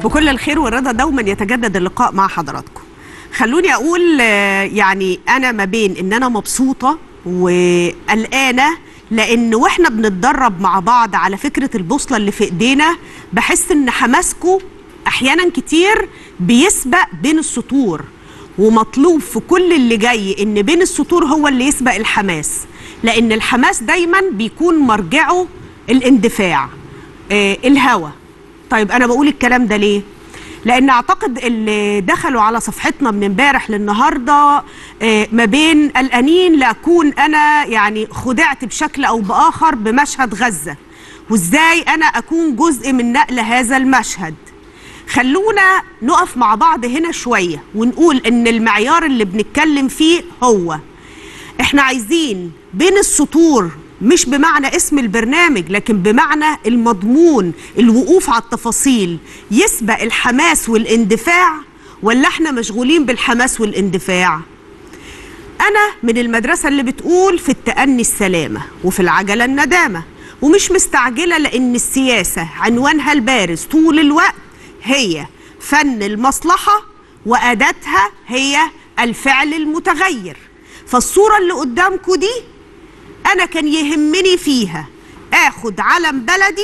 بكل الخير والرضا دوما يتجدد اللقاء مع حضراتكم خلوني اقول آه، يعني انا ما بين ان انا مبسوطه وقلقانه لان واحنا بنتدرب مع بعض على فكره البوصله اللي في ايدينا بحس ان حماسكم احيانا كتير بيسبق بين السطور ومطلوب في كل اللي جاي ان بين السطور هو اللي يسبق الحماس لان الحماس دايما بيكون مرجعه الاندفاع آه الهوى طيب انا بقول الكلام ده ليه لان اعتقد اللي دخلوا على صفحتنا من امبارح للنهارده آه، ما بين قلقانين لاكون انا يعني خدعت بشكل او باخر بمشهد غزه وازاي انا اكون جزء من نقل هذا المشهد خلونا نقف مع بعض هنا شويه ونقول ان المعيار اللي بنتكلم فيه هو احنا عايزين بين السطور مش بمعنى اسم البرنامج لكن بمعنى المضمون الوقوف على التفاصيل يسبق الحماس والاندفاع ولا احنا مشغولين بالحماس والاندفاع انا من المدرسه اللي بتقول في التأني السلامه وفي العجله الندامه ومش مستعجله لان السياسه عنوانها البارز طول الوقت هي فن المصلحه واداتها هي الفعل المتغير فالصوره اللي قدامكم دي انا كان يهمني فيها اخد علم بلدي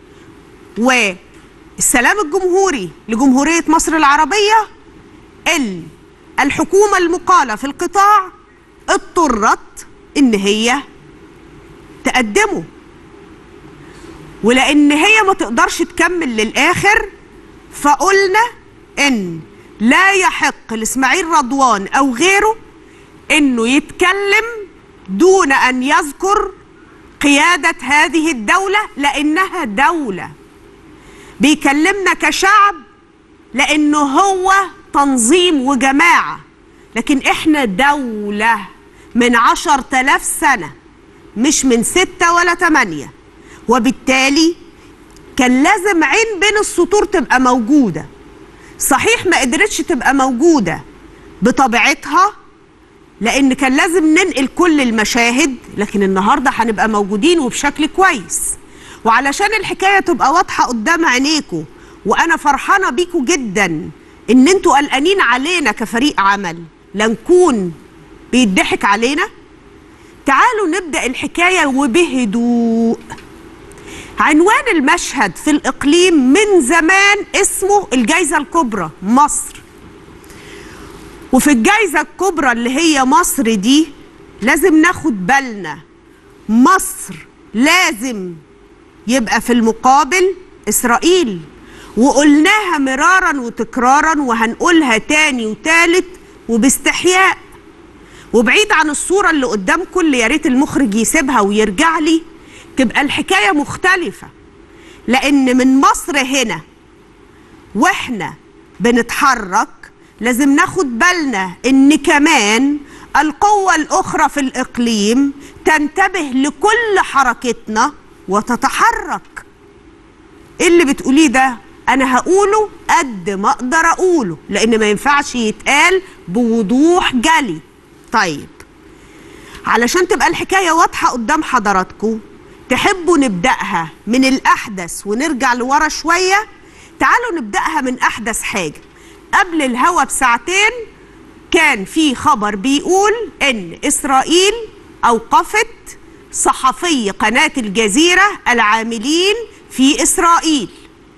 والسلام الجمهوري لجمهوريه مصر العربيه ال الحكومه المقاله في القطاع اضطرت ان هي تقدمه ولان هي ما تقدرش تكمل للاخر فقلنا ان لا يحق لاسماعيل رضوان او غيره انه يتكلم دون ان يذكر قياده هذه الدوله لانها دوله بيكلمنا كشعب لانه هو تنظيم وجماعه لكن احنا دوله من عشر تلاف سنه مش من ستة ولا تمانية وبالتالي كان لازم عين بين السطور تبقى موجودة صحيح ما قدرتش تبقى موجودة بطبيعتها لان كان لازم ننقل كل المشاهد لكن النهارده هنبقى موجودين وبشكل كويس وعلشان الحكايه تبقى واضحه قدام عينيكم وانا فرحانه بيكم جدا ان انتوا قلقانين علينا كفريق عمل لا نكون بيضحك علينا تعالوا نبدا الحكايه وبهدوء عنوان المشهد في الاقليم من زمان اسمه الجائزه الكبرى مصر وفي الجائزة الكبرى اللي هي مصر دي لازم ناخد بالنا مصر لازم يبقى في المقابل إسرائيل وقلناها مرارا وتكرارا وهنقولها تاني وتالت وباستحياء وبعيد عن الصورة اللي قدامكم اللي يا ريت المخرج يسيبها ويرجع لي تبقى الحكاية مختلفة لأن من مصر هنا واحنا بنتحرك لازم ناخد بالنا ان كمان القوة الاخرى في الاقليم تنتبه لكل حركتنا وتتحرك ايه اللي بتقوليه ده انا هقوله قد ما اقدر اقوله لان ما ينفعش يتقال بوضوح جلي طيب علشان تبقى الحكاية واضحة قدام حضراتكم تحبوا نبدأها من الأحدث ونرجع لورا شوية تعالوا نبدأها من أحدث حاجة قبل الهوا بساعتين كان في خبر بيقول ان اسرائيل اوقفت صحفي قناه الجزيره العاملين في اسرائيل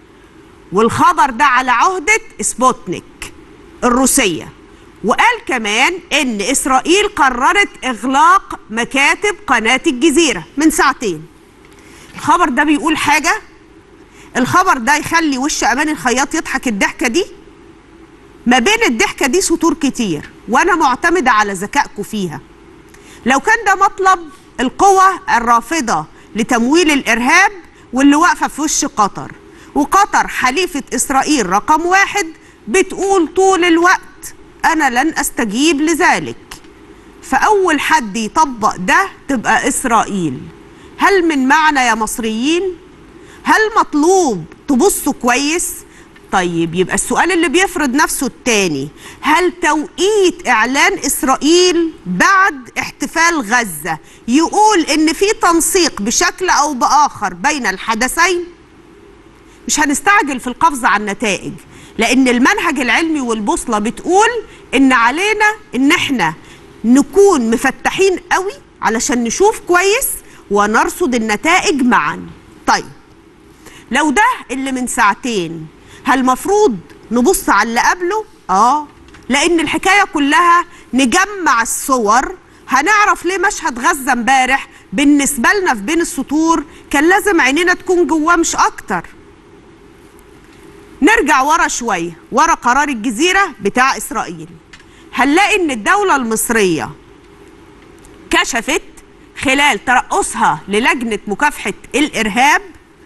والخبر ده على عهده سبوتنيك الروسيه وقال كمان ان اسرائيل قررت اغلاق مكاتب قناه الجزيره من ساعتين الخبر ده بيقول حاجه الخبر ده يخلي وش امان الخياط يضحك الضحكه دي ما بين الضحكه دي سطور كتير وانا معتمده على ذكائكم فيها لو كان ده مطلب القوى الرافضه لتمويل الارهاب واللي واقفه في وش قطر وقطر حليفه اسرائيل رقم واحد بتقول طول الوقت انا لن استجيب لذلك فاول حد يطبق ده تبقى اسرائيل هل من معنى يا مصريين هل مطلوب تبصوا كويس طيب يبقى السؤال اللي بيفرض نفسه التاني هل توقيت اعلان اسرائيل بعد احتفال غزه يقول ان في تنسيق بشكل او باخر بين الحدثين مش هنستعجل في القفز على النتائج لان المنهج العلمي والبوصله بتقول ان علينا ان احنا نكون مفتحين قوي علشان نشوف كويس ونرصد النتائج معا طيب لو ده اللي من ساعتين هل مفروض نبص على اللي قبله اه لان الحكايه كلها نجمع الصور هنعرف ليه مشهد غزه امبارح بالنسبه لنا في بين السطور كان لازم عينينا تكون جواه مش اكتر نرجع ورا شويه ورا قرار الجزيره بتاع اسرائيل هنلاقي ان الدوله المصريه كشفت خلال ترأسها للجنه مكافحه الارهاب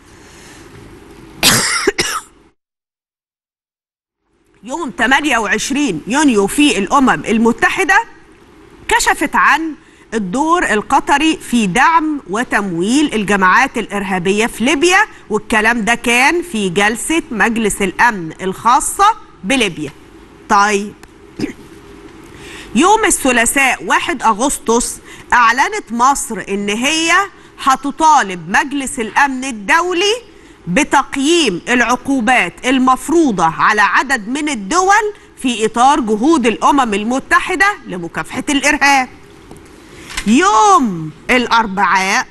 يوم 28 يونيو في الامم المتحده كشفت عن الدور القطري في دعم وتمويل الجماعات الارهابيه في ليبيا والكلام ده كان في جلسه مجلس الامن الخاصه بليبيا. طيب يوم الثلاثاء 1 اغسطس اعلنت مصر ان هي هتطالب مجلس الامن الدولي بتقييم العقوبات المفروضه على عدد من الدول في اطار جهود الامم المتحده لمكافحه الارهاب. يوم الاربعاء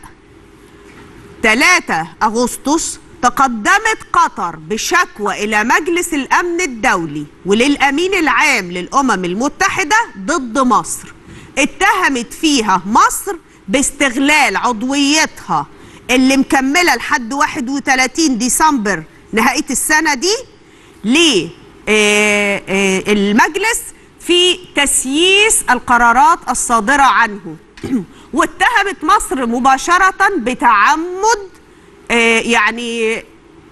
3 اغسطس تقدمت قطر بشكوى الى مجلس الامن الدولي وللامين العام للامم المتحده ضد مصر اتهمت فيها مصر باستغلال عضويتها اللي مكمله لحد 31 ديسمبر نهايه السنه دي للمجلس في تسييس القرارات الصادره عنه واتهمت مصر مباشره بتعمد آه يعني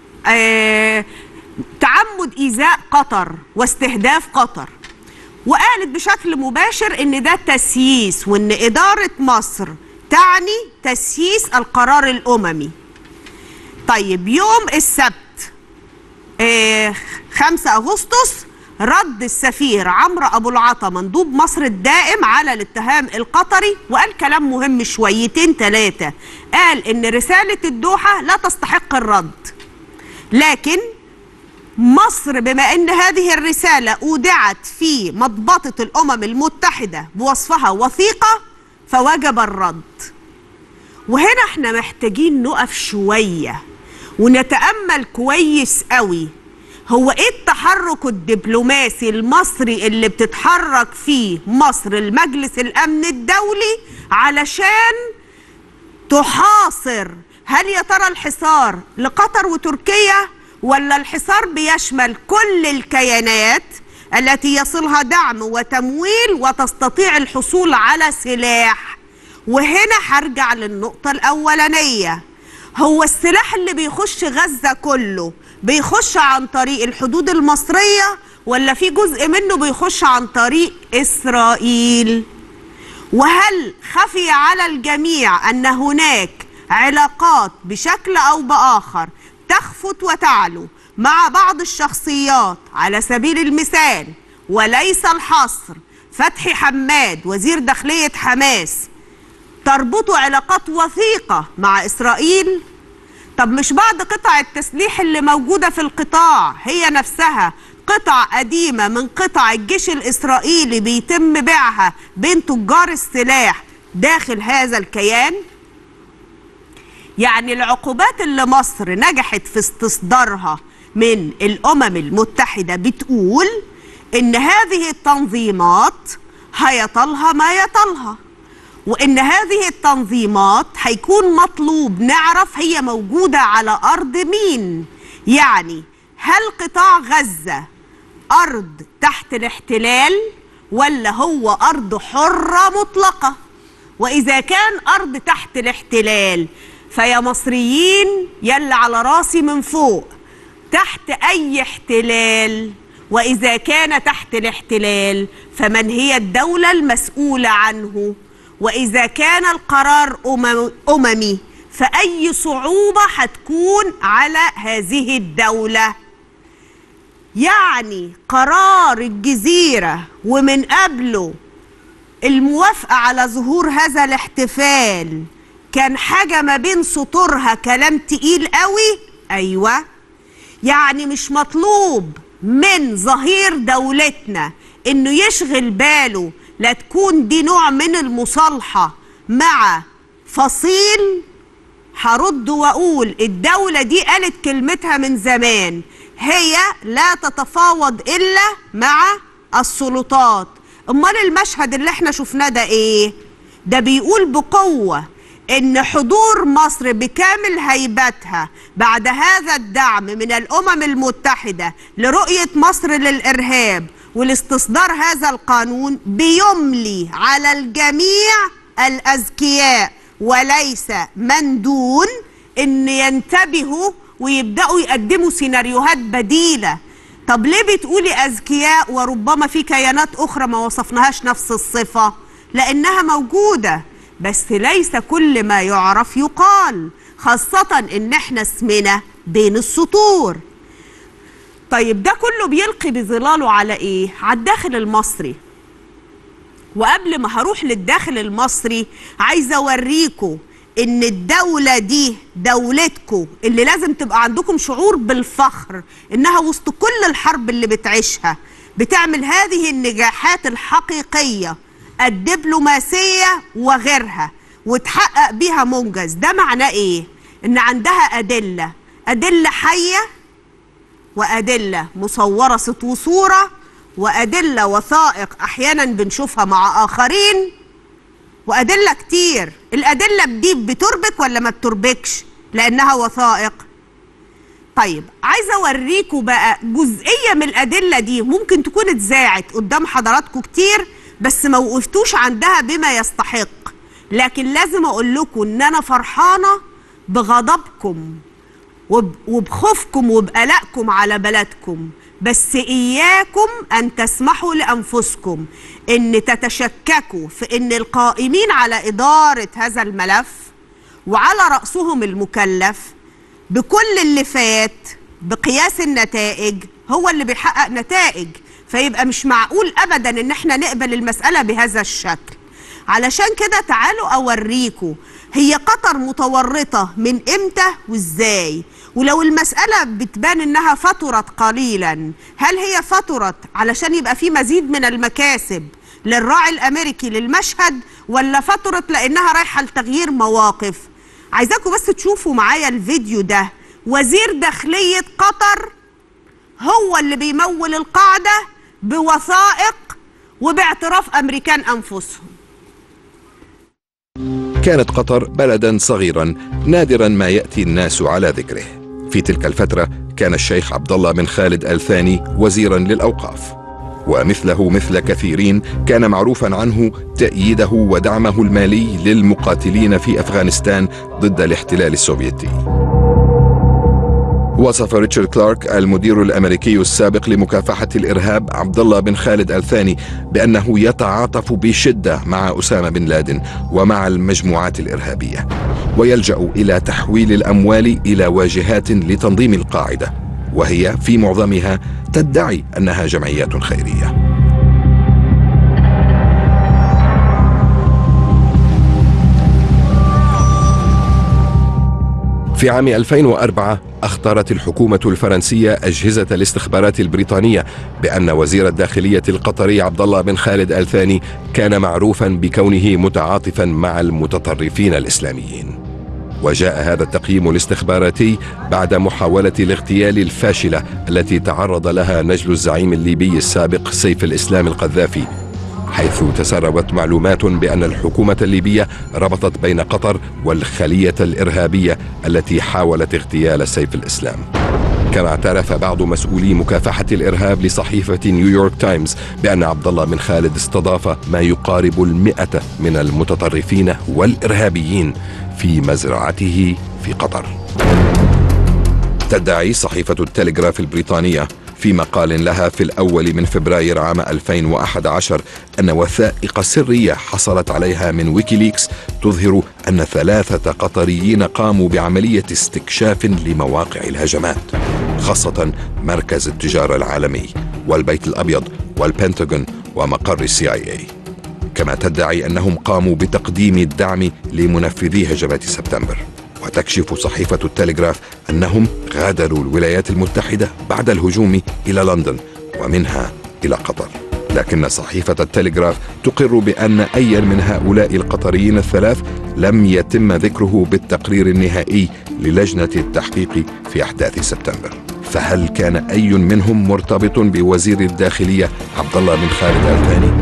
آه تعمد ايذاء قطر واستهداف قطر وقالت بشكل مباشر ان ده تسييس وان اداره مصر تعني تسييس القرار الاممي طيب يوم السبت آه 5 اغسطس رد السفير عمرو ابو العطا مندوب مصر الدائم على الاتهام القطري وقال كلام مهم شويتين ثلاثه قال ان رساله الدوحه لا تستحق الرد لكن مصر بما ان هذه الرساله اودعت في مضبطه الامم المتحده بوصفها وثيقه فوجب الرد وهنا احنا محتاجين نقف شويه ونتامل كويس قوي هو ايه التحرك الدبلوماسي المصري اللي بتتحرك فيه مصر المجلس الامن الدولي علشان تحاصر هل يا ترى الحصار لقطر وتركيا ولا الحصار بيشمل كل الكيانات التي يصلها دعم وتمويل وتستطيع الحصول على سلاح وهنا هرجع للنقطة الأولانية هو السلاح اللي بيخش غزة كله بيخش عن طريق الحدود المصرية ولا في جزء منه بيخش عن طريق إسرائيل وهل خفي على الجميع أن هناك علاقات بشكل أو بآخر تخفت وتعلو مع بعض الشخصيات على سبيل المثال وليس الحصر فتحي حماد وزير داخلية حماس تربط علاقات وثيقة مع إسرائيل طب مش بعض قطع التسليح اللي موجودة في القطاع هي نفسها قطع قديمة من قطع الجيش الإسرائيلي بيتم بيعها بين تجار السلاح داخل هذا الكيان يعني العقوبات اللي مصر نجحت في استصدارها من الأمم المتحدة بتقول إن هذه التنظيمات هيطلها ما يطلها وإن هذه التنظيمات هيكون مطلوب نعرف هي موجودة على أرض مين يعني هل قطاع غزة أرض تحت الاحتلال ولا هو أرض حرة مطلقة وإذا كان أرض تحت الاحتلال فيا مصريين يلا على راسي من فوق تحت أي احتلال وإذا كان تحت الاحتلال فمن هي الدولة المسؤولة عنه وإذا كان القرار أممي فأي صعوبة هتكون على هذه الدولة يعني قرار الجزيرة ومن قبله الموافقة على ظهور هذا الاحتفال كان حاجة ما بين سطورها كلام تقيل قوي أيوة يعني مش مطلوب من ظهير دولتنا انه يشغل باله لا تكون دي نوع من المصالحة مع فصيل هرد واقول الدولة دي قالت كلمتها من زمان هي لا تتفاوض الا مع السلطات امال المشهد اللي احنا شفناه ده ايه ده بيقول بقوة ان حضور مصر بكامل هيبتها بعد هذا الدعم من الامم المتحدة لرؤية مصر للارهاب والاستصدار هذا القانون بيملي على الجميع الاذكياء وليس من دون ان ينتبهوا ويبداوا يقدموا سيناريوهات بديله طب ليه بتقولي اذكياء وربما في كيانات اخرى ما وصفناهاش نفس الصفه لانها موجوده بس ليس كل ما يعرف يقال خاصه ان احنا اسمنا بين السطور طيب ده كله بيلقي بظلاله على ايه على الداخل المصري وقبل ما هروح للداخل المصري عايزه اوريكم ان الدولة دي دولتكم اللي لازم تبقى عندكم شعور بالفخر انها وسط كل الحرب اللي بتعيشها بتعمل هذه النجاحات الحقيقية الدبلوماسية وغيرها وتحقق بيها منجز ده معناه ايه ان عندها ادلة ادلة حية وادلة مصورة صوت وصورة وادلة وثائق احيانا بنشوفها مع اخرين وادله كتير الادله دي بتربك ولا ما بتربكش لانها وثائق طيب عايزه اوريكم بقى جزئيه من الادله دي ممكن تكون اتذاعت قدام حضراتكم كتير بس ما وقفتوش عندها بما يستحق لكن لازم اقول لكم ان انا فرحانه بغضبكم وب- وبخوفكم وبقلقكم على بلدكم بس إياكم أن تسمحوا لأنفسكم أن تتشككوا في أن القائمين على إدارة هذا الملف وعلى رأسهم المكلف بكل اللي فات بقياس النتائج هو اللي بيحقق نتائج فيبقى مش معقول أبدا أن احنا نقبل المسألة بهذا الشكل علشان كده تعالوا أوريكم هي قطر متورطة من إمتى وإزاي ولو المسألة بتبان إنها فترت قليلا هل هي فترت علشان يبقى في مزيد من المكاسب للراعي الأمريكي للمشهد ولا فترت لأنها رايحة لتغيير مواقف عايزاكم بس تشوفوا معايا الفيديو ده وزير داخلية قطر هو اللي بيمول القاعدة بوثائق وباعتراف أمريكان أنفسهم كانت قطر بلدا صغيرا نادرا ما ياتي الناس على ذكره في تلك الفتره كان الشيخ عبد الله بن خالد ال ثاني وزيرا للاوقاف ومثله مثل كثيرين كان معروفا عنه تأييده ودعمه المالي للمقاتلين في افغانستان ضد الاحتلال السوفيتي وصف ريتشارد كلارك المدير الامريكي السابق لمكافحه الارهاب عبد الله بن خالد ال ثاني بانه يتعاطف بشده مع اسامه بن لادن ومع المجموعات الارهابيه ويلجا الى تحويل الاموال الى واجهات لتنظيم القاعده وهي في معظمها تدعي انها جمعيات خيريه في عام 2004 أخطرت الحكومة الفرنسية أجهزة الاستخبارات البريطانية بأن وزير الداخلية القطري عبد الله بن خالد آل ثاني كان معروفا بكونه متعاطفا مع المتطرفين الإسلاميين. وجاء هذا التقييم الاستخباراتي بعد محاولة الاغتيال الفاشلة التي تعرض لها نجل الزعيم الليبي السابق سيف الإسلام القذافي حيث تسربت معلومات بأن الحكومة الليبية ربطت بين قطر والخلية الإرهابية التي حاولت اغتيال سيف الإسلام كما اعترف بعض مسؤولي مكافحة الإرهاب لصحيفة نيويورك تايمز بأن عبد الله بن خالد استضاف ما يقارب المئة من المتطرفين والإرهابيين في مزرعته في قطر تدعي صحيفة التلغراف البريطانية في مقال لها في الأول من فبراير عام 2011 أن وثائق سرية حصلت عليها من ويكيليكس تظهر أن ثلاثة قطريين قاموا بعملية استكشاف لمواقع الهجمات خاصة مركز التجارة العالمي والبيت الأبيض والبنتاغون ومقر السي اي اي كما تدعي أنهم قاموا بتقديم الدعم لمنفذي هجمات سبتمبر وتكشف صحيفة التلغراف أنهم غادروا الولايات المتحدة بعد الهجوم إلى لندن ومنها إلى قطر لكن صحيفة التلغراف تقر بأن أي من هؤلاء القطريين الثلاث لم يتم ذكره بالتقرير النهائي للجنة التحقيق في أحداث سبتمبر فهل كان أي منهم مرتبط بوزير الداخلية عبد الله بن خالد الثاني؟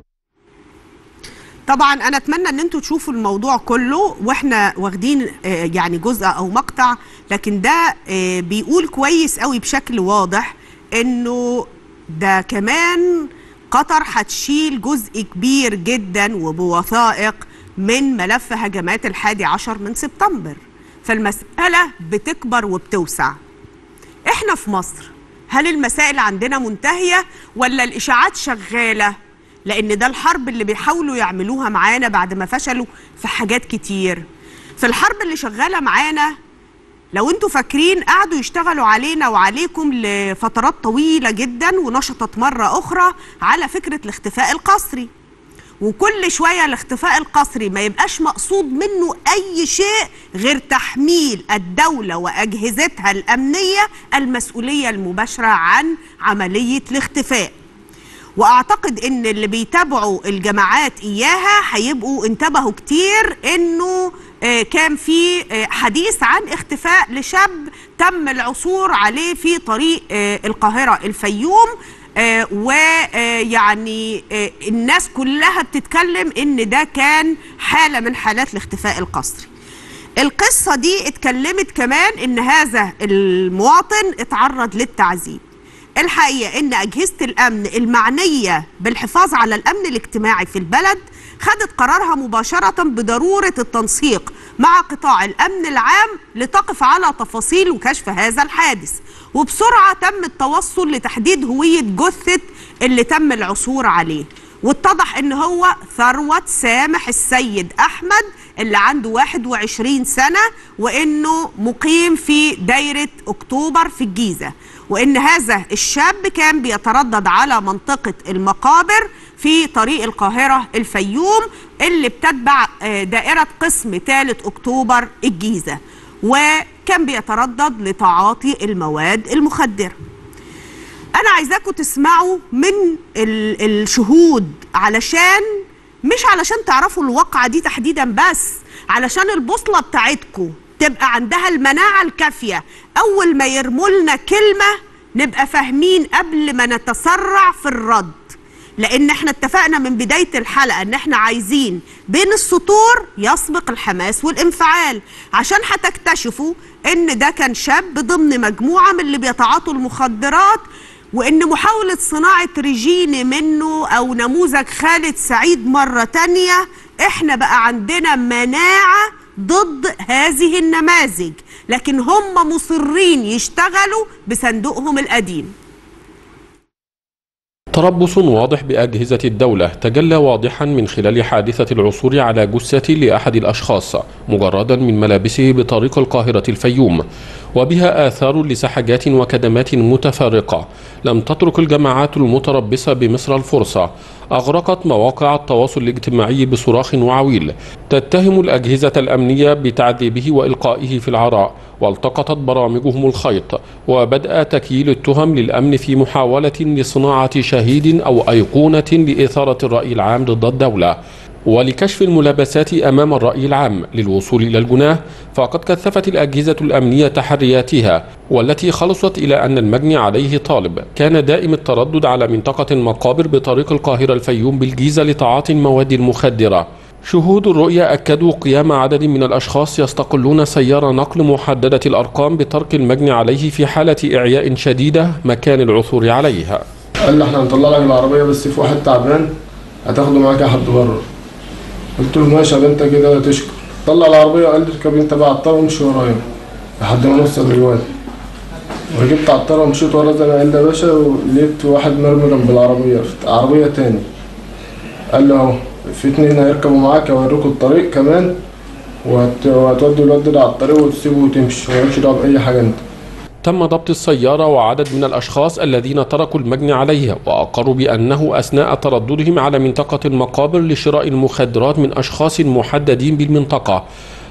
طبعا انا اتمنى ان انتوا تشوفوا الموضوع كله واحنا واخدين آه، يعني جزء او مقطع لكن ده آه، بيقول كويس قوي بشكل واضح انه ده كمان قطر هتشيل جزء كبير جدا وبوثائق من ملف هجمات الحادي عشر من سبتمبر فالمسألة بتكبر وبتوسع احنا في مصر هل المسائل عندنا منتهية ولا الإشاعات شغالة لأن ده الحرب اللي بيحاولوا يعملوها معانا بعد ما فشلوا في حاجات كتير في الحرب اللي شغالة معانا لو انتوا فاكرين قعدوا يشتغلوا علينا وعليكم لفترات طويلة جدا ونشطت مرة أخرى على فكرة الاختفاء القسري وكل شوية الاختفاء القسري ما يبقاش مقصود منه أي شيء غير تحميل الدولة وأجهزتها الأمنية المسؤولية المباشرة عن عملية الاختفاء واعتقد ان اللي بيتابعوا الجماعات اياها هيبقوا انتبهوا كتير انه آه، كان في آه، حديث عن اختفاء لشاب تم العثور عليه في طريق آه، القاهرة الفيوم ويعني الناس كلها بتتكلم ان ده كان حالة من حالات الاختفاء القسري القصة دي اتكلمت كمان ان هذا المواطن اتعرض للتعذيب الحقيقة ان اجهزة الامن المعنية بالحفاظ على الامن الاجتماعي في البلد خدت قرارها مباشرة بضرورة التنسيق مع قطاع الامن العام لتقف على تفاصيل وكشف هذا الحادث وبسرعة تم التوصل لتحديد هوية جثة اللي تم العثور عليه واتضح ان هو ثروة سامح السيد احمد اللي عنده 21 سنة وانه مقيم في دايرة اكتوبر في الجيزة وان هذا الشاب كان بيتردد على منطقة المقابر في طريق القاهرة الفيوم اللي بتتبع آه، دائرة قسم ثالث اكتوبر الجيزة وكان بيتردد لتعاطي المواد المخدرة انا عايزاكم تسمعوا من ال- الشهود علشان مش علشان تعرفوا الواقعة دي تحديدا بس علشان البوصلة بتاعتكم تبقى عندها المناعة الكافية اول ما يرموا لنا كلمة نبقى فاهمين قبل ما نتسرع في الرد لان احنا اتفقنا من بداية الحلقة ان احنا عايزين بين السطور يسبق الحماس والانفعال عشان هتكتشفوا ان ده كان شاب ضمن مجموعة من اللي بيتعاطوا المخدرات وان محاولة صناعة ريجين منه او نموذج خالد سعيد مرة تانية احنا بقى عندنا مناعة ضد هذه النماذج لكن هم مصرين يشتغلوا بصندوقهم القديم تربص واضح بأجهزة الدولة تجلى واضحا من خلال حادثة العثور على جثة لأحد الأشخاص مجردا من ملابسه بطريق القاهرة الفيوم وبها آثار لسحجات وكدمات متفارقة لم تترك الجماعات المتربصة بمصر الفرصة أغرقت مواقع التواصل الاجتماعي بصراخ وعويل تتهم الأجهزة الأمنية بتعذيبه وإلقائه في العراء والتقطت برامجهم الخيط وبدأ تكييل التهم للأمن في محاولة لصناعة شهيد أو أيقونة لإثارة الرأي العام ضد الدولة ولكشف الملابسات أمام الرأي العام للوصول إلى الجناه فقد كثفت الأجهزة الأمنية تحرياتها والتي خلصت إلى أن المجني عليه طالب كان دائم التردد على منطقة المقابر بطريق القاهرة الفيوم بالجيزة لتعاطي المواد المخدرة شهود الرؤية أكدوا قيام عدد من الأشخاص يستقلون سيارة نقل محددة الأرقام بترك المجني عليه في حالة إعياء شديدة مكان العثور عليها قال لي احنا هنطلع لك العربية بس في واحد تعبان هتاخده معاك لحد بره قلت له ماشي يا انت كده تشكر طلع العربية قال لي اركب انت بقى عطار وامشي ورايا لحد ما نوصل للوادي وركبت عطار ومشيت ورا زي ما قال لي يا باشا ولقيت واحد مرمي جنب العربية في عربية تاني قال له اهو في اتنين هيركبوا معاك هيوريكوا الطريق كمان وهت- وهتودي الواد ده على الطريق وتسيبه وتمشي ومالكش دعوة بأي حاجة انت تم ضبط السيارة وعدد من الأشخاص الذين تركوا المجني عليه وأقروا بأنه أثناء ترددهم على منطقة المقابر لشراء المخدرات من أشخاص محددين بالمنطقة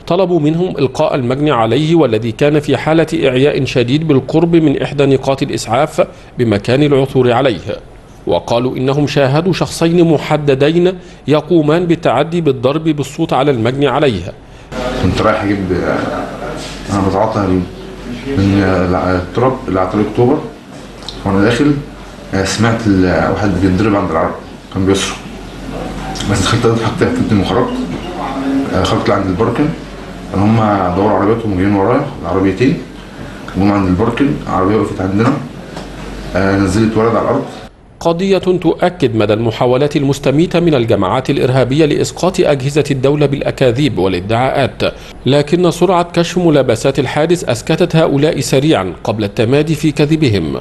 طلبوا منهم إلقاء المجني عليه والذي كان في حالة إعياء شديد بالقرب من إحدى نقاط الإسعاف بمكان العثور عليه وقالوا إنهم شاهدوا شخصين محددين يقومان بالتعدي بالضرب بالصوت على المجني عليه كنت رايح اجيب انا بتعاطى هيروين من الع- التراب اللي على طريق اكتوبر وانا داخل آه، سمعت ال- واحد بيتضرب عند العرب كان بيصرخ بس دخلت اتحط في الدم وخرجت آه، خرجت لعند الباركن كان هما دوروا عربياتهم وجايين ورايا العربيتين جم عند الباركن عربيه وقفت عندنا آه، نزلت ولد على الارض قضية تؤكد مدى المحاولات المستميتة من الجماعات الإرهابية لإسقاط أجهزة الدولة بالأكاذيب والادعاءات لكن سرعة كشف ملابسات الحادث أسكتت هؤلاء سريعا قبل التمادي في كذبهم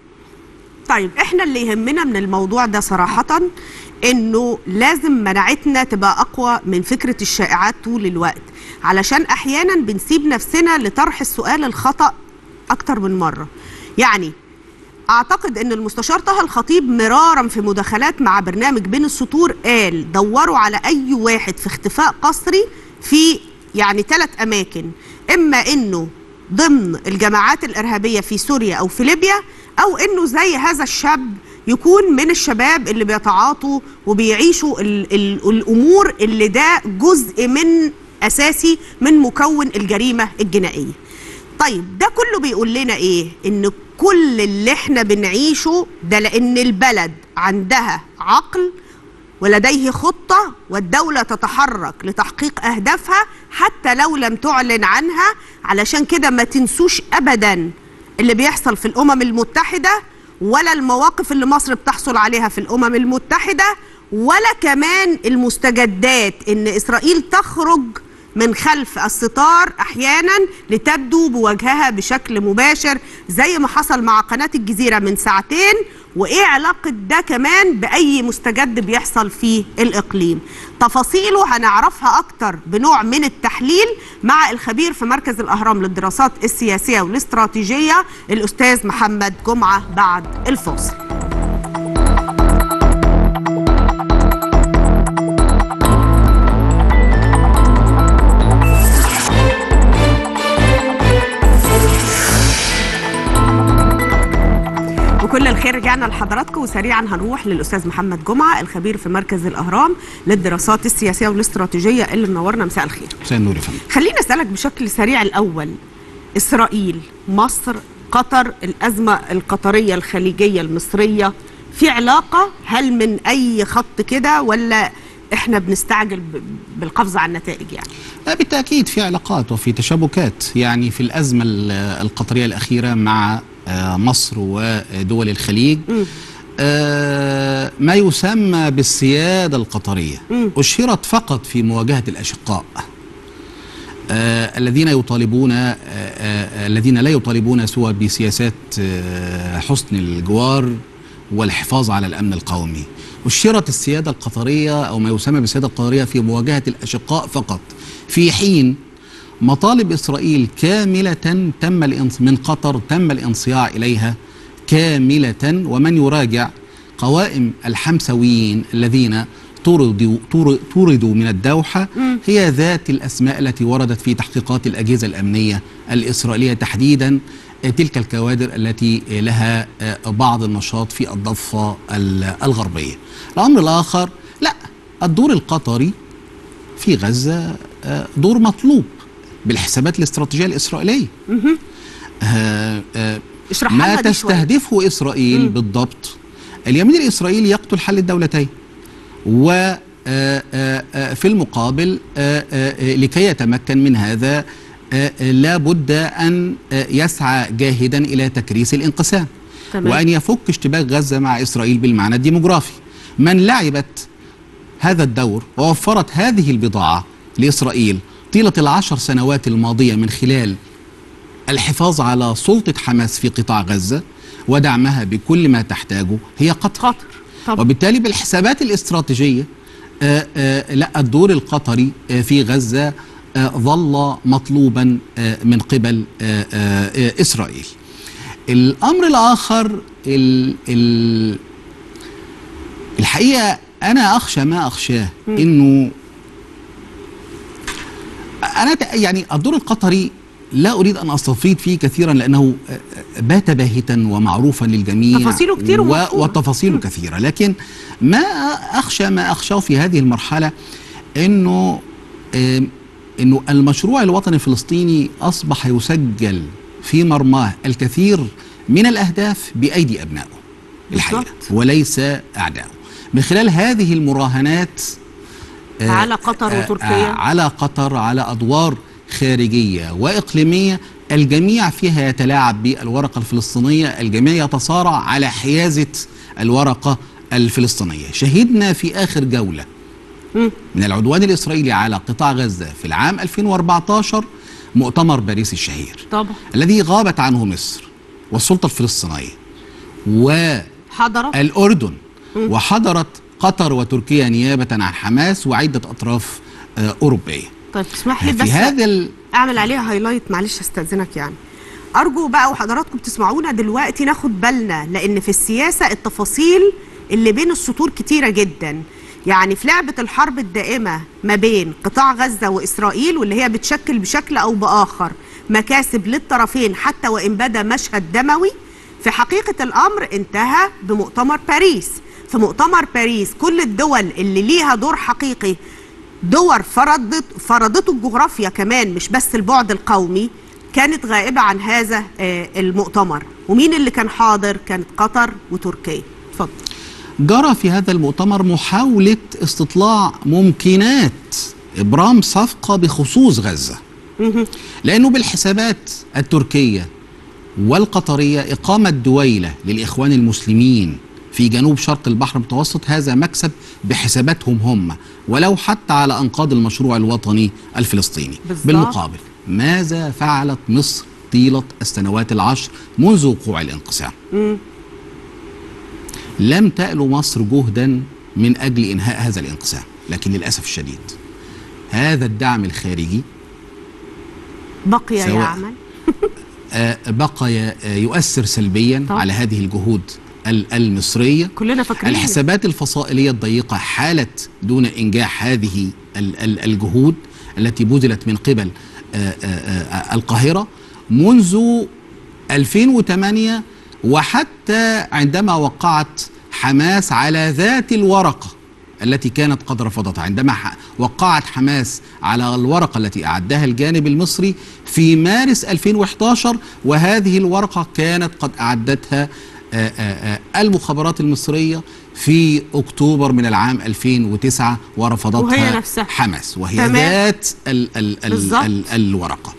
طيب احنا اللي يهمنا من الموضوع ده صراحة انه لازم مناعتنا تبقى اقوى من فكرة الشائعات طول الوقت علشان احيانا بنسيب نفسنا لطرح السؤال الخطأ اكتر من مرة يعني اعتقد ان المستشار طه الخطيب مرارا في مداخلات مع برنامج بين السطور قال دوروا على اي واحد في اختفاء قسري في يعني ثلاث اماكن اما انه ضمن الجماعات الارهابيه في سوريا او في ليبيا او انه زي هذا الشاب يكون من الشباب اللي بيتعاطوا وبيعيشوا ال ال الامور اللي ده جزء من اساسي من مكون الجريمه الجنائيه طيب ده كله بيقول لنا ايه ان كل اللي احنا بنعيشه ده لان البلد عندها عقل ولديه خطة والدولة تتحرك لتحقيق أهدافها حتى لو لم تعلن عنها علشان كده ما تنسوش أبدا اللي بيحصل في الأمم المتحدة ولا المواقف اللي مصر بتحصل عليها في الأمم المتحدة ولا كمان المستجدات إن إسرائيل تخرج من خلف الستار احيانا لتبدو بوجهها بشكل مباشر زي ما حصل مع قناه الجزيره من ساعتين وايه علاقه ده كمان باي مستجد بيحصل في الاقليم تفاصيله هنعرفها اكتر بنوع من التحليل مع الخبير في مركز الاهرام للدراسات السياسيه والاستراتيجيه الاستاذ محمد جمعه بعد الفاصل وكل الخير رجعنا لحضراتكم وسريعا هنروح للاستاذ محمد جمعه الخبير في مركز الاهرام للدراسات السياسيه والاستراتيجيه اللي منورنا مساء الخير. مساء النور يا فندم خليني اسالك بشكل سريع الاول اسرائيل مصر قطر الازمه القطريه الخليجيه المصريه في علاقه هل من اي خط كده ولا احنا بنستعجل ب- بالقفز على النتائج يعني؟ لا بالتأكيد في علاقات وفي تشابكات يعني في الأزمة ال- القطرية الأخيرة مع آه، مصر ودول الخليج آه، ما يسمى بالسيادة القطرية أشهرت فقط في مواجهة الأشقاء آه، الذين يطالبون آه، آه، الذين لا يطالبون سوى بسياسات آه، حسن الجوار والحفاظ على الامن القومي. أشرت السياده القطريه او ما يسمى بالسياده القطريه في مواجهه الاشقاء فقط في حين مطالب اسرائيل كامله تم الانص من قطر تم الانصياع اليها كامله ومن يراجع قوائم الحمسويين الذين طردوا طر- طردوا من الدوحة هي ذات الأسماء التي وردت في تحقيقات الأجهزة الأمنية الإسرائيلية تحديدا آه، تلك الكوادر التي آه، لها آه، بعض النشاط في الضفة ال- الغربية الأمر الآخر لا الدور القطري في غزة آه، دور مطلوب بالحسابات الاستراتيجية الإسرائيلية آه، آه، اشرح ما لنا دي شوية. تستهدفه إسرائيل بالضبط اليمين الإسرائيلي يقتل حل الدولتين و آه، آه، آه، في المقابل آه، آه، آه، لكي يتمكن من هذا آه، آه، لا بد أن آه، يسعى جاهدا إلى تكريس الانقسام تمام. وأن يفك اشتباك غزة مع إسرائيل بالمعنى الديموغرافي من لعبت هذا الدور ووفرت هذه البضاعة لإسرائيل طيلة العشر سنوات الماضية من خلال الحفاظ على سلطة حماس في قطاع غزة ودعمها بكل ما تحتاجه هي قطر قطر طبعا وبالتالي بالحسابات الاستراتيجية آه، آه، لا الدور القطري آه، في غزة آه، ظل مطلوبا آه، من قبل آه، آه، آه، إسرائيل الأمر الآخر ال- ال- الحقيقة أنا أخشى ما أخشاه إنه انا ت- يعني الدور القطري لا اريد ان استفيض فيه كثيرا لانه آه، آه، بات باهتا ومعروفا للجميع تفاصيله كتير و- ومفهومة. وتفاصيله كثيره لكن ما اخشى ما اخشاه في هذه المرحله انه آم، انه المشروع الوطني الفلسطيني اصبح يسجل في مرماه الكثير من الاهداف بايدي ابنائه الحقيقه بالضبط. وليس اعدائه من خلال هذه المراهنات آه، على قطر آه، وتركيا. آه، على قطر على ادوار خارجيه واقليميه الجميع فيها يتلاعب بالورقه الفلسطينيه الجميع يتصارع على حيازه الورقه الفلسطينيه شهدنا في اخر جوله من العدوان الاسرائيلي على قطاع غزه في العام 2014 مؤتمر باريس الشهير طبعا الذي غابت عنه مصر والسلطه الفلسطينيه حضرت والأردن وحضرت قطر وتركيا نيابة عن حماس وعدة أطراف آه، أوروبية طيب تسمح لي في بس هذا ال... اعمل عليها هايلايت معلش استاذنك يعني ارجو بقى وحضراتكم تسمعونا دلوقتي ناخد بالنا لان في السياسه التفاصيل اللي بين السطور كتيره جدا يعني في لعبه الحرب الدائمه ما بين قطاع غزه واسرائيل واللي هي بتشكل بشكل او باخر مكاسب للطرفين حتى وان بدا مشهد دموي في حقيقه الامر انتهى بمؤتمر باريس في مؤتمر باريس كل الدول اللي ليها دور حقيقي دول فرضت فرضته الجغرافيا كمان مش بس البعد القومي كانت غائبة عن هذا آه، المؤتمر ومين اللي كان حاضر كانت قطر وتركيا اتفضل جرى في هذا المؤتمر محاولة استطلاع ممكنات إبرام صفقة بخصوص غزة لأنه بالحسابات التركية والقطرية إقامة دويلة للإخوان المسلمين في جنوب شرق البحر المتوسط هذا مكسب بحساباتهم هم ولو حتى على أنقاض المشروع الوطني الفلسطيني بالظبط. بالمقابل ماذا فعلت مصر طيلة السنوات العشر منذ وقوع الانقسام لم تألو مصر جهدا من أجل إنهاء هذا الانقسام لكن للأسف الشديد هذا الدعم الخارجي بقي سواء. يعمل آه، بقى ي- آه، يؤثر سلبيا طبعا. على هذه الجهود ال- المصرية كلنا فاكرين الحسابات الفصائلية الضيقة حالت دون إنجاح هذه ال- ال- الجهود التي بذلت من قبل آه، آه، آه، القاهرة منذ 2008 وحتى عندما وقعت حماس على ذات الورقة التي كانت قد رفضتها عندما ح- وقعت حماس على الورقة التي أعدها الجانب المصري في مارس 2011 وهذه الورقة كانت قد أعدتها آه، آه، آه، المخابرات المصرية في أكتوبر من العام 2009 ورفضتها وهي نفسها. حماس وهي تمام. ذات ال ال ال بالظبط. ال الورقة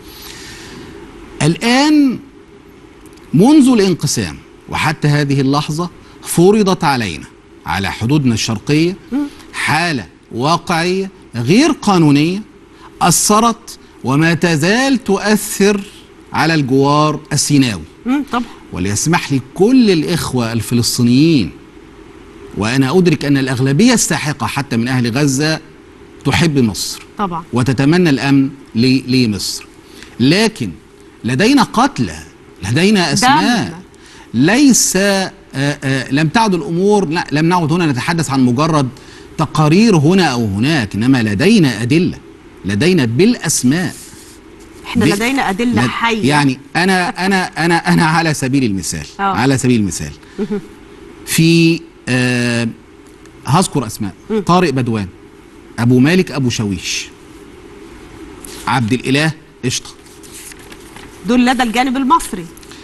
الآن منذ الانقسام وحتى هذه اللحظة فرضت علينا على حدودنا الشرقية حالة واقعية غير قانونية أثرت وما تزال تؤثر على الجوار السيناوي مم، طبعا وليسمح لي كل الإخوة الفلسطينيين وأنا أدرك أن الأغلبية الساحقة حتى من أهل غزة تحب مصر طبعا وتتمنى الامن ل- لمصر لكن لدينا قتلى لدينا اسماء ليس آه، آه، لم تعد الامور لا لم نعد هنا نتحدث عن مجرد تقارير هنا او هناك انما لدينا ادله لدينا بالاسماء احنا ب- لدينا ادله لد- حيه يعني انا انا انا انا على سبيل المثال آه. على سبيل المثال في آه هذكر اسماء طارق بدوان ابو مالك ابو شويش عبد الاله قشطه دول لدى الجانب المصري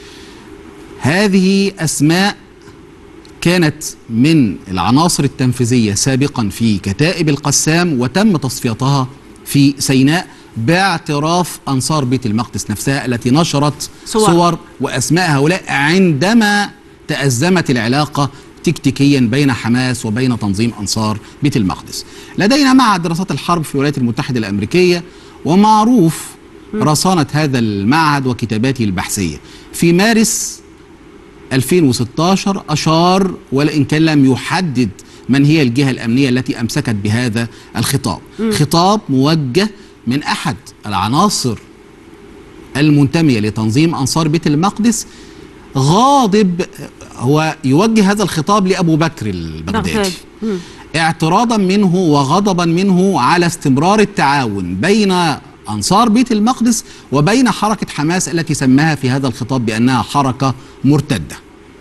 هذه اسماء كانت من العناصر التنفيذيه سابقا في كتائب القسام وتم تصفيتها في سيناء باعتراف انصار بيت المقدس نفسها التي نشرت صور. صور, صور واسماء هؤلاء عندما تازمت العلاقه تكتيكيا بين حماس وبين تنظيم انصار بيت المقدس. لدينا معهد دراسات الحرب في الولايات المتحده الامريكيه ومعروف رصانه هذا المعهد وكتاباته البحثيه. في مارس 2016 أشار ولئن كان لم يحدد من هي الجهة الأمنية التي أمسكت بهذا الخطاب خطاب موجه من أحد العناصر المنتمية لتنظيم أنصار بيت المقدس غاضب هو يوجه هذا الخطاب لأبو بكر البغدادي بغدادي. مم. اعتراضا منه وغضبا منه على استمرار التعاون بين أنصار بيت المقدس وبين حركة حماس التي سماها في هذا الخطاب بأنها حركة مرتدة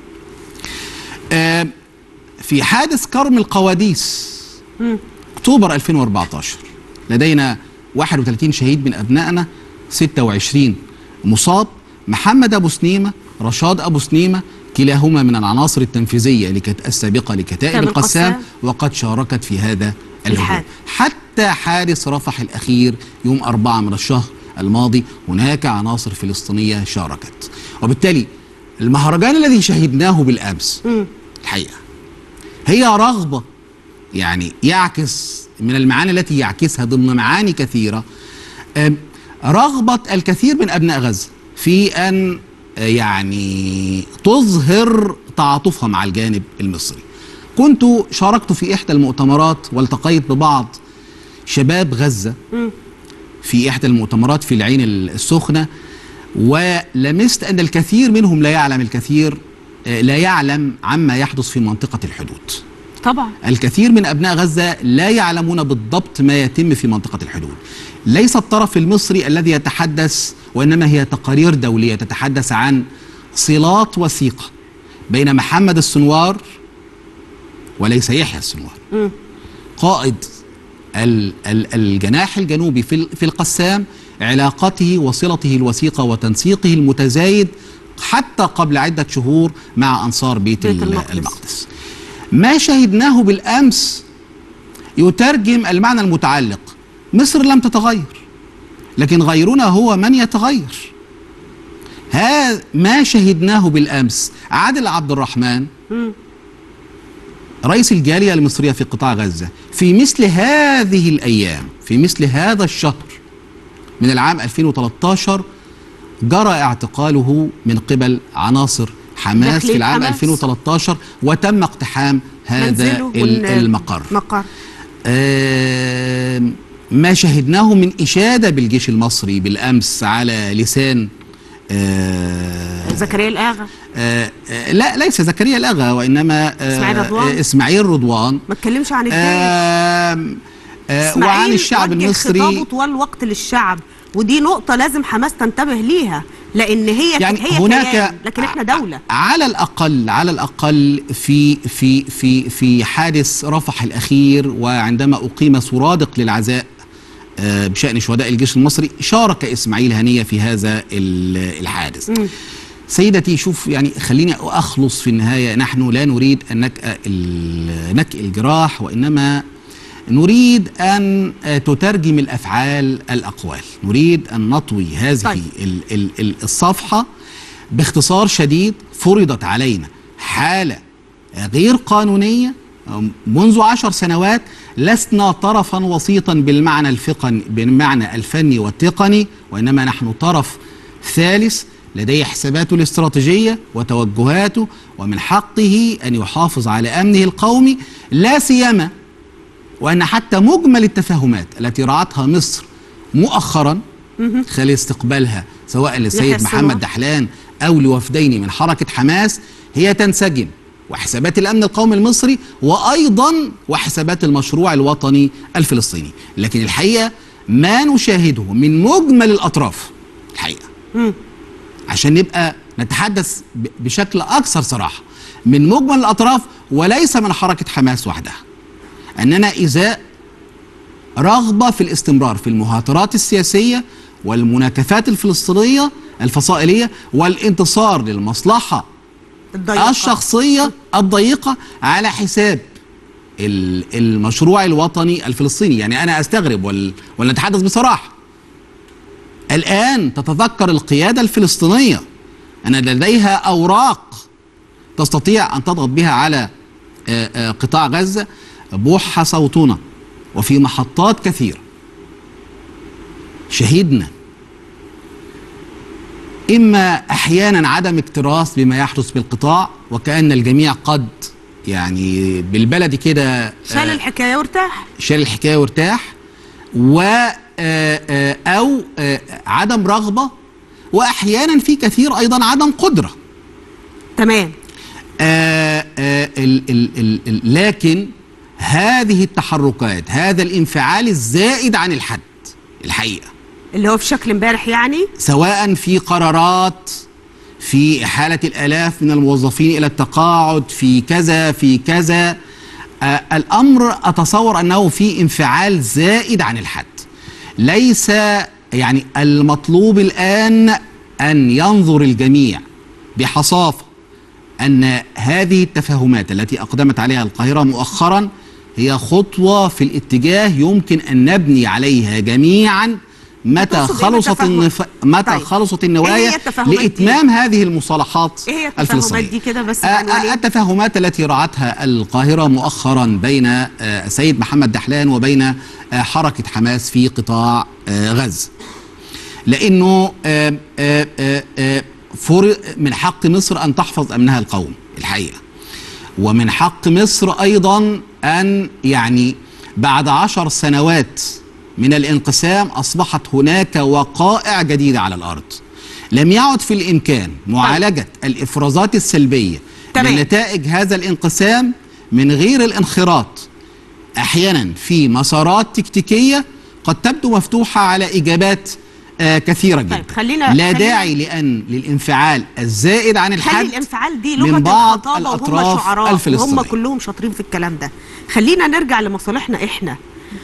آه، في حادث كرم القواديس أكتوبر 2014 لدينا 31 شهيد من أبنائنا 26 مصاب محمد أبو سنيمة رشاد أبو سنيمة كلاهما من العناصر التنفيذية لكت... السابقة لكتائب كتائب القسام القسام. وقد شاركت في هذا الهجوم الحادث. حتى حادث رفح الأخير يوم أربعة من الشهر الماضي هناك عناصر فلسطينية شاركت وبالتالي المهرجان الذي شهدناه بالأمس الحقيقة هي رغبة يعني يعكس من المعاني التي يعكسها ضمن معاني كثيرة أم، رغبة الكثير من أبناء غزة في أن آه، يعني تظهر تعاطفها مع الجانب المصري كنت شاركت في إحدى المؤتمرات والتقيت ببعض شباب غزة في إحدى المؤتمرات في العين السخنة ولمست أن الكثير منهم لا يعلم الكثير آه، لا يعلم عما يحدث في منطقة الحدود طبعا الكثير من أبناء غزة لا يعلمون بالضبط ما يتم في منطقة الحدود ليس الطرف المصري الذي يتحدث وإنما هي تقارير دولية تتحدث عن صلات وثيقة بين محمد السنوار وليس يحيى السنوار قائد ال- ال- الجناح الجنوبي في ال- في القسام علاقته وصلته الوثيقة وتنسيقه المتزايد حتى قبل عدة شهور مع أنصار بيت, بيت ال- المقدس. المقدس ما شهدناه بالأمس يترجم المعنى المتعلق مصر لم تتغير لكن غيرنا هو من يتغير هذا ما شهدناه بالأمس عادل عبد الرحمن رئيس الجالية المصرية في قطاع غزة في مثل هذه الأيام في مثل هذا الشهر من العام 2013 جرى اعتقاله من قبل عناصر حماس داخلية في العام حماس. 2013 وتم اقتحام هذا منزله ال- وال- المقر مقر آم، ما شهدناه من إشادة بالجيش المصري بالأمس على لسان آه، زكريا الآغا آه، آه، لا ليس زكريا الأغا وإنما آه، إسماعيل رضوان. آه، إسماعيل رضوان ما اتكلمش عن الجيش آم، آه، إسماعيل وعن الشعب وجه المصري خطابه طوال الوقت للشعب ودي نقطة لازم حماس تنتبه ليها لأن هي يعني هي هناك كيان لكن احنا دولة على الأقل على الأقل في في في في حادث رفح الأخير وعندما أقيم سرادق للعزاء آه، بشأن شهداء الجيش المصري شارك إسماعيل هنية في هذا ال- الحادث سيدتي شوف يعني خليني أخلص في النهاية نحن لا نريد أن نكأ ال- نكئ الجراح وإنما نريد أن آه، تترجم الأفعال الأقوال نريد أن نطوي هذه طيب. ال- ال- ال- الصفحة باختصار شديد فرضت علينا حالة غير قانونية منذ عشر سنوات لسنا طرفا وسيطا بالمعنى الفقن بالمعنى الفني والتقني وإنما نحن طرف ثالث لديه حساباته الاستراتيجية وتوجهاته ومن حقه أن يحافظ على أمنه القومي لا سيما وأن حتى مجمل التفاهمات التي رعتها مصر مؤخرا خلال استقبالها سواء يحيى للسيد السنوار. محمد دحلان أو لوفدين من حركة حماس هي تنسجم وحسابات الأمن القومي المصري وأيضا وحسابات المشروع الوطني الفلسطيني لكن الحقيقة ما نشاهده من مجمل الأطراف الحقيقة عشان نبقى نتحدث ب- بشكل أكثر صراحة من مجمل الأطراف وليس من حركة حماس وحدها أننا إزاء رغبة في الاستمرار في المهاترات السياسية والمناكفات الفلسطينية الفصائلية والانتصار للمصلحة الضيقة الشخصية الضيقة على حساب ال- المشروع الوطني الفلسطيني يعني أنا أستغرب وال- ولنتحدث بصراحة الآن تتذكر القيادة الفلسطينية أن لديها أوراق تستطيع أن تضغط بها على آه، آه، قطاع غزة بوح صوتنا وفي محطات كثيرة شهدنا إما أحيانا عدم اكتراث بما يحدث بالقطاع وكأن الجميع قد يعني بالبلدي كده شال آه، الحكاية وارتاح شال الحكايه وارتاح و آه، آه، او آه، عدم رغبه واحيانا في كثير ايضا عدم قدره تمام آه، آه، ال- ال- ال- ال- لكن هذه التحركات هذا الانفعال الزائد عن الحد الحقيقه اللي هو في شكل امبارح يعني سواء في قرارات في إحالة الآلاف من الموظفين إلى التقاعد في كذا في كذا آه الأمر أتصور أنه في انفعال زائد عن الحد ليس يعني المطلوب الآن أن ينظر الجميع بحصافة أن هذه التفاهمات التي أقدمت عليها القاهرة مؤخرا هي خطوة في الاتجاه يمكن أن نبني عليها جميعا متى تقصد إيه خلصت التفاهم؟ النف... متى طيب. خلصت إيه النوايا هي التفاهمات دي؟ لإتمام هذه المصالحات إيه هي التفاهمات الفلسطينية دي كده بس آه، آه، بعنوانين؟ التفاهمات التي رعتها القاهرة مؤخرا بين آه، السيد محمد دحلان وبين آه، حركة حماس في قطاع آه، غزة لأنه آه، آه، آه، آه، فر- من حق مصر أن تحفظ أمنها القومي الحقيقة ومن حق مصر أيضا أن يعني بعد عشر سنوات من الانقسام أصبحت هناك وقائع جديدة على الأرض لم يعد في الإمكان معالجة الإفرازات السلبية تمام. لنتائج هذا الانقسام من غير الانخراط أحيانا في مسارات تكتيكية قد تبدو مفتوحة على إجابات آه كثيرة جدا طيب، خلينا- لا خلينا- داعي لأن للانفعال الزائد عن الحد خلي الانفعال دي لغه من بعض الخطابه وهم الأطراف شعراء وهم الفلسطينية. كلهم شاطرين في الكلام ده خلينا نرجع لمصالحنا احنا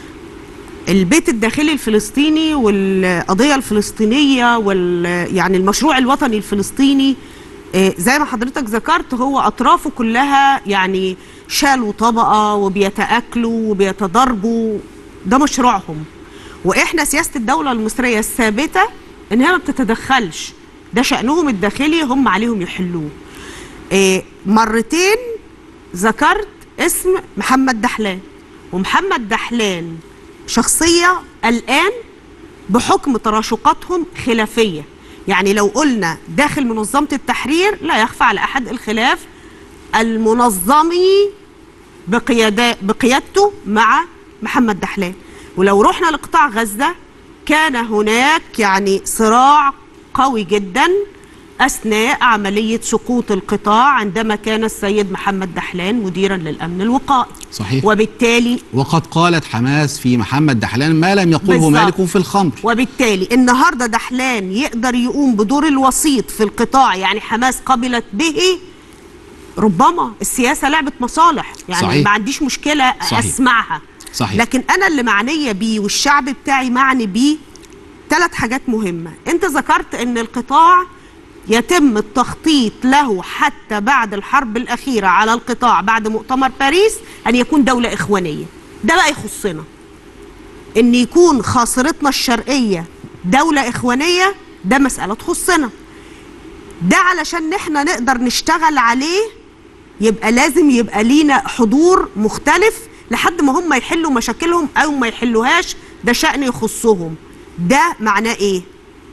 البيت الداخلي الفلسطيني والقضيه الفلسطينيه وال يعني المشروع الوطني الفلسطيني آه، زي ما حضرتك ذكرت هو اطرافه كلها يعني شالوا طبقه وبيتاكلوا وبيتضاربوا ده مشروعهم واحنا سياسه الدوله المصريه الثابته ان هي ما بتتدخلش ده شانهم الداخلي هم عليهم يحلوه إيه مرتين ذكرت اسم محمد دحلان ومحمد دحلان شخصيه الان بحكم تراشقاتهم خلافيه يعني لو قلنا داخل منظمه التحرير لا يخفى على احد الخلاف المنظمي بقيادة بقيادته مع محمد دحلان ولو رحنا لقطاع غزة كان هناك يعني صراع قوي جدا أثناء عملية سقوط القطاع عندما كان السيد محمد دحلان مديرا للأمن الوقائي صحيح وبالتالي وقد قالت حماس في محمد دحلان ما لم يقله بالظبط. مالك في الخمر وبالتالي النهارده دحلان يقدر يقوم بدور الوسيط في القطاع يعني حماس قبلت به ربما السياسه لعبه مصالح يعني صحيح. ما عنديش مشكله صحيح. اسمعها صحيح. لكن انا اللي معنيه بيه والشعب بتاعي معني بيه ثلاث حاجات مهمه انت ذكرت ان القطاع يتم التخطيط له حتى بعد الحرب الاخيره على القطاع بعد مؤتمر باريس ان يكون دوله اخوانيه ده بقى يخصنا ان يكون خاصرتنا الشرقيه دوله اخوانيه ده مساله تخصنا ده علشان احنا نقدر نشتغل عليه يبقى لازم يبقى لينا حضور مختلف لحد ما هم يحلوا مشاكلهم او ما يحلوهاش ده شأن يخصهم ده معناه ايه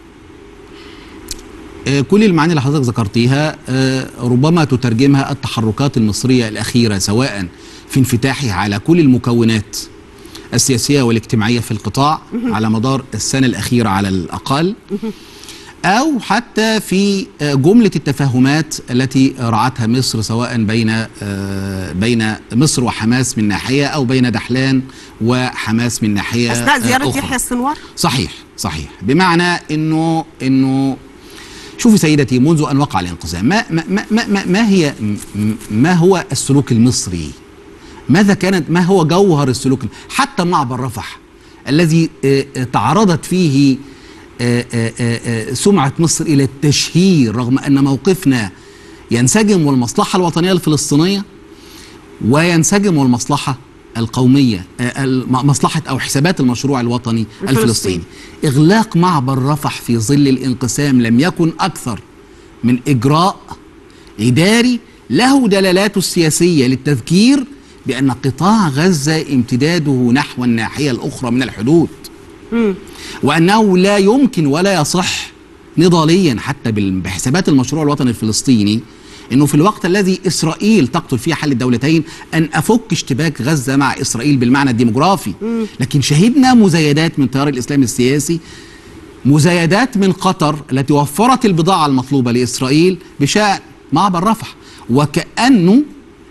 آه، كل المعاني اللي حضرتك ذكرتيها آه، ربما تترجمها التحركات المصرية الأخيرة سواء في انفتاحها على كل المكونات السياسية والاجتماعية في القطاع على مدار السنة الأخيرة على الأقل أو حتى في آه، جملة التفاهمات التي رعتها مصر سواء بين آه، بين مصر وحماس من ناحية أو بين دحلان وحماس من ناحية اثناء آه، زياره أخرى. يحيى السنوار صحيح صحيح بمعنى انه انه شوفي سيدتي منذ ان وقع الانقسام ما ما ما, ما, ما, ما هي م- ما هو السلوك المصري ماذا كانت ما هو جوهر السلوك حتى معبر رفح الذي آه، آه، تعرضت فيه آه، آه، آه، آه، سمعة مصر إلى التشهير رغم أن موقفنا ينسجم والمصلحة الوطنية الفلسطينية وينسجم المصلحة القومية آه، الم- مصلحة أو حسابات المشروع الوطني الفلسطيني. الفلسطيني إغلاق معبر رفح في ظل الانقسام لم يكن أكثر من إجراء إداري له دلالاته السياسية للتذكير بأن قطاع غزة امتداده نحو الناحية الأخرى من الحدود وأنه لا يمكن ولا يصح نضاليا حتى بال- بحسابات المشروع الوطني الفلسطيني انه في الوقت الذي اسرائيل تقتل فيه حل الدولتين ان افك اشتباك غزه مع اسرائيل بالمعنى الديموغرافي لكن شهدنا مزايدات من تيار الاسلام السياسي مزايدات من قطر التي وفرت البضاعه المطلوبه لاسرائيل بشان معبر رفح وكانه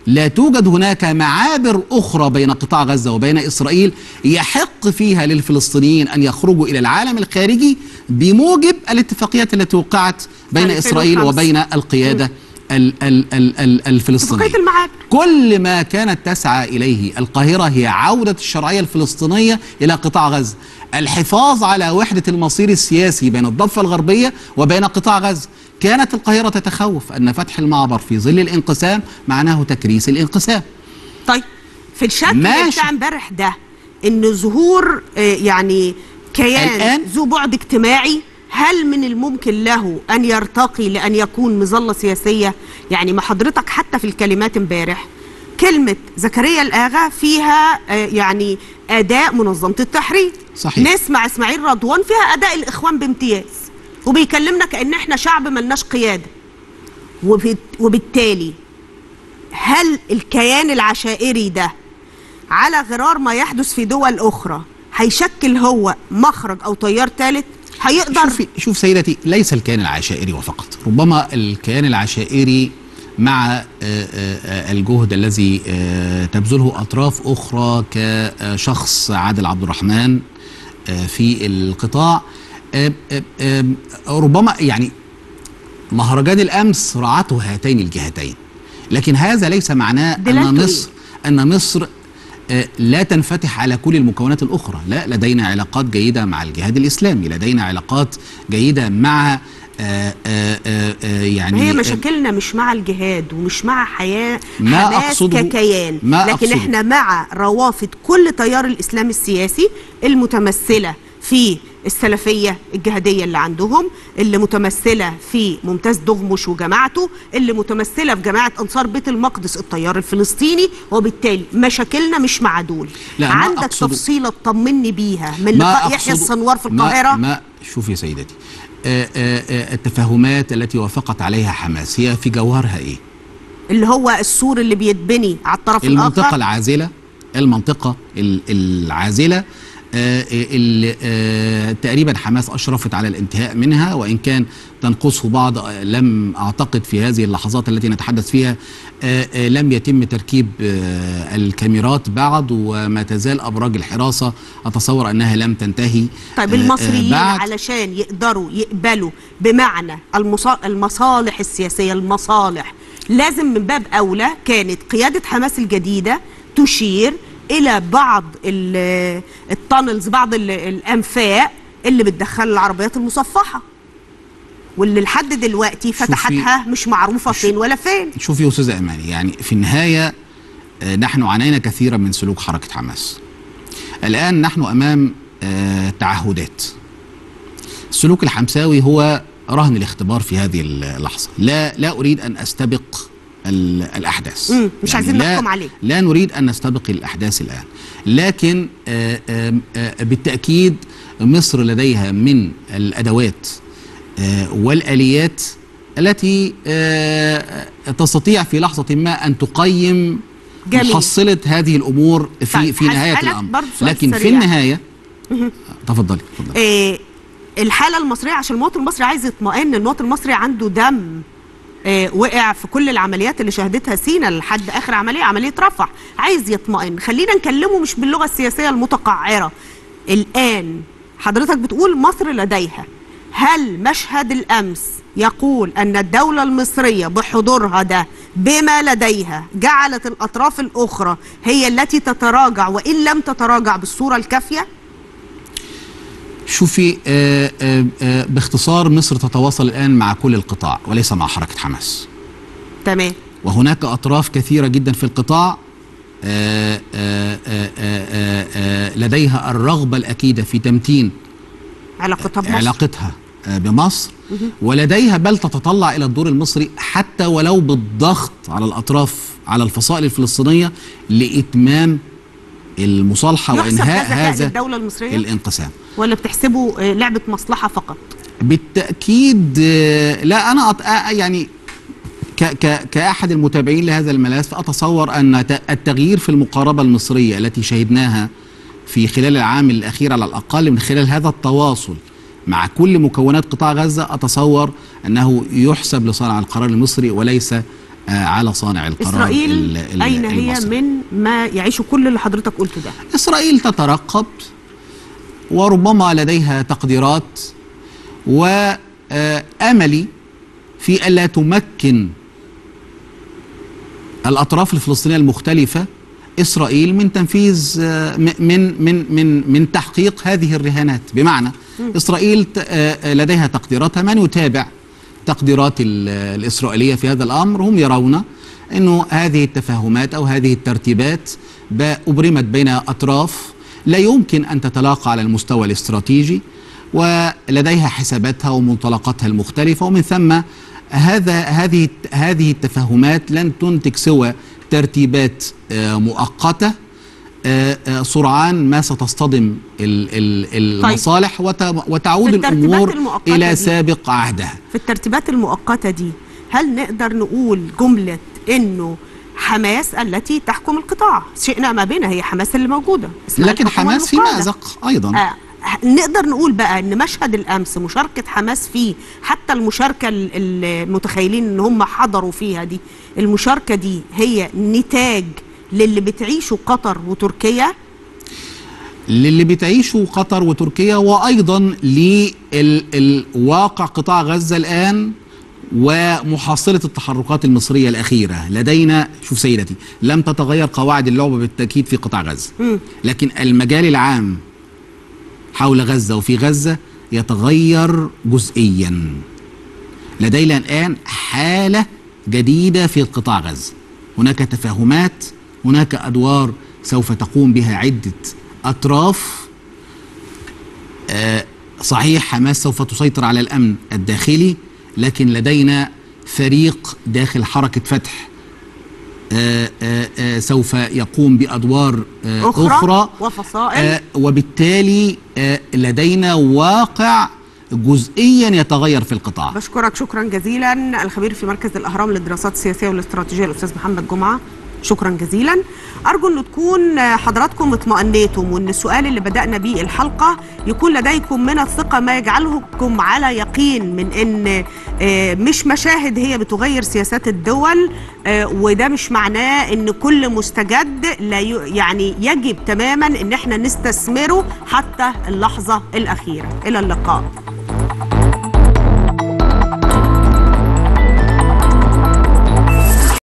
لا توجد هناك معابر أخرى بين قطاع غزة وبين إسرائيل يحق فيها للفلسطينيين أن يخرجوا إلى العالم الخارجي بموجب الاتفاقيات التي وقعت بين 2005. إسرائيل وبين القيادة ال ال ال ال الفلسطينية اتفاقية المعابر كل ما كانت تسعى إليه القاهرة هي عودة الشرعية الفلسطينية إلى قطاع غزة الحفاظ على وحدة المصير السياسي بين الضفة الغربية وبين قطاع غزة كانت القاهرة تتخوف أن فتح المعبر في ظل الانقسام معناه تكريس الانقسام طيب في الشكل ماشي. بتاع امبارح ده ان ظهور آه، يعني كيان الآن؟ ذو بعد اجتماعي هل من الممكن له ان يرتقي لان يكون مظله سياسيه يعني ما حضرتك حتى في الكلمات امبارح كلمه زكريا الاغا فيها آه، يعني اداء منظمه التحرير صحيح. نسمع اسماعيل رضوان فيها اداء الاخوان بامتياز وبيكلمنا كان احنا شعب ملناش قياده وبت- وبالتالي هل الكيان العشائري ده على غرار ما يحدث في دول أخرى هيشكل هو مخرج أو تيار ثالث هيقدر شوفي شوف سيدتي ليس الكيان العشائري وفقط ربما الكيان العشائري مع آه، آه، آه، الجهد الذي آه، تبذله أطراف أخرى كشخص عادل عبد الرحمن آه، في القطاع آه، آه، آه، ربما يعني مهرجان الأمس رعته هاتين الجهتين لكن هذا ليس معناه دلالته أن إيه؟ مصر أن مصر آه، لا تنفتح على كل المكونات الأخرى لا لدينا علاقات جيدة مع الجهاد الإسلامي لدينا علاقات جيدة مع آه، آه، آه، آه، يعني هي آه، مشاكلنا مش مع الجهاد ومش مع حياة ما حماس أقصده- ككيان ما لكن أقصده. احنا مع روافد كل تيار الإسلام السياسي المتمثلة في السلفية الجهادية اللي عندهم اللي متمثلة في ممتاز دغمش وجماعته اللي متمثلة في جماعة أنصار بيت المقدس التيار الفلسطيني وبالتالي مشاكلنا مش مع دول لا، ما عندك أقصده- تفصيلة تطمني بيها من ما لقاء يحيى أقصده- السنوار في ما- القاهرة ما شوفي يا سيدتي آه، آه، آه، التفاهمات التي وافقت عليها حماس هي في جوهرها ايه؟ اللي هو السور اللي بيتبني على الطرف المنطقة الآخر العازلة المنطقة ال- العازلة آه، اللي آه، تقريبا حماس أشرفت على الانتهاء منها وإن كان تنقصه بعض آه، لم أعتقد في هذه اللحظات التي نتحدث فيها آه، آه، لم يتم تركيب آه، الكاميرات بعد وما تزال أبراج الحراسة أتصور أنها لم تنتهي طيب آه، آه، المصريين بعد علشان يقدروا يقبلوا بمعنى المصا- المصالح السياسية المصالح لازم من باب أولى كانت قيادة حماس الجديدة تشير إلى بعض ال- التانلز بعض ال- الأنفاق اللي بتدخل العربيات المصفحة واللي لحد دلوقتي فتحتها مش معروفة فين ولا فين شوفي يا استاذ اماني يعني في النهايه آه، نحن عانينا كثيرا من سلوك حركه حماس. الان نحن امام آه، تعهدات. السلوك الحمساوي هو رهن الاختبار في هذه اللحظه، لا لا اريد ان استبق ال- الاحداث. مم، مش عايزين لا- نحكم عليه. لا نريد ان نستبق الاحداث الان، لكن آه، آه، آه، بالتاكيد مصر لديها من الادوات آه، والآليات التي آه، تستطيع في لحظة ما أن تقيم جميل. محصلة هذه الأمور في طيب، في نهاية هسألك الأمر برضو سؤال لكن في سريع. النهاية تفضلي تفضلي آه، الحالة المصرية عشان المواطن المصري عايز يطمئن المواطن المصري عنده دم آه، وقع في كل العمليات اللي شهدتها سينا لحد اخر عمليه عمليه رفح عايز يطمئن خلينا نكلمه مش باللغه السياسيه المتقعره الان حضرتك بتقول مصر لديها هل مشهد الامس يقول ان الدوله المصريه بحضورها ده بما لديها جعلت الاطراف الاخرى هي التي تتراجع وان لم تتراجع بالصوره الكافيه شوفي آه، آه، آه، باختصار مصر تتواصل الآن مع كل القطاع وليس مع حركة حماس تمام وهناك أطراف كثيرة جدا في القطاع آه، آه، آه، آه، آه، لديها الرغبة الأكيدة في تمتين علاقتها بمصر علاقتها آه، بمصر ولديها بل تتطلع الى الدور المصري حتى ولو بالضغط على الاطراف على الفصائل الفلسطينيه لاتمام المصالحه يحسب وانهاء ده ذكاء هذا للدولة المصرية الانقسام ولا بتحسبه آه، لعبة مصلحة فقط بالتاكيد آه، لا انا أط... آه، يعني ك... ك... كاحد المتابعين لهذا الملف اتصور ان ت- التغيير في المقاربه المصريه التي شهدناها في خلال العام الاخير على الاقل من خلال هذا التواصل مع كل مكونات قطاع غزه اتصور انه يحسب لصانع القرار المصري وليس آه، على صانع القرار اسرائيل ال- ال- اين هي المصري. من ما يعيش كل اللي حضرتك قلته ده إسرائيل تترقب وربما لديها تقديرات وأملي في ألا تمكن الأطراف الفلسطينية المختلفة إسرائيل من تنفيذ آه، م- من من من من تحقيق هذه الرهانات بمعنى إسرائيل ت- آه، لديها تقديراتها من يتابع تقديرات ال- الإسرائيلية في هذا الأمر هم يرون أنه هذه التفاهمات أو هذه الترتيبات ب- أبرمت بين أطراف لا يمكن أن تتلاقى على المستوى الاستراتيجي ولديها حساباتها ومنطلقاتها المختلفة ومن ثم هذا هذه هذه التفاهمات لن تنتج سوى ترتيبات آه، مؤقتة آه، آه، سرعان ما ستصطدم ال- ال- المصالح وت- وتعود في الترتيبات الأمور المؤقتة إلى دي. سابق عهدها في الترتيبات المؤقتة دي هل نقدر نقول جملة انه حماس التي تحكم القطاع شئنا ما بينها هي حماس اللي موجودة اسمها لكن الحكومة حماس في المقاعدة. مأزق أيضا آه نقدر نقول بقى ان مشهد الامس مشاركه حماس فيه حتى المشاركه ال- المتخيلين ان هم حضروا فيها دي المشاركه دي هي نتاج للي بتعيشه قطر وتركيا للي بتعيشه قطر وتركيا وايضا للواقع قطاع غزه الان ومحصله التحركات المصريه الاخيره لدينا شوف سيدتي لم تتغير قواعد اللعبه بالتاكيد في قطاع غزه لكن المجال العام حول غزه وفي غزه يتغير جزئيا لدينا الان حاله جديده في قطاع غزه هناك تفاهمات هناك ادوار سوف تقوم بها عده اطراف آه، صحيح حماس سوف تسيطر على الامن الداخلي لكن لدينا فريق داخل حركه فتح آه، آه، آه، سوف يقوم بادوار آه، أخرى اخرى وفصائل. آه، وبالتالي آه، لدينا واقع جزئيا يتغير في القطاع بشكرك شكرا جزيلا الخبير في مركز الاهرام للدراسات السياسيه والاستراتيجيه الاستاذ محمد جمعه شكرا جزيلا ارجو ان تكون حضراتكم اطمأنيتم وان السؤال اللي بدانا بيه الحلقه يكون لديكم من الثقه ما يجعلكم على يقين من ان آه، مش مشاهد هي بتغير سياسات الدول آه، وده مش معناه ان كل مستجد لا ي- يعني يجب تماما ان احنا نستثمره حتى اللحظه الاخيره الى اللقاء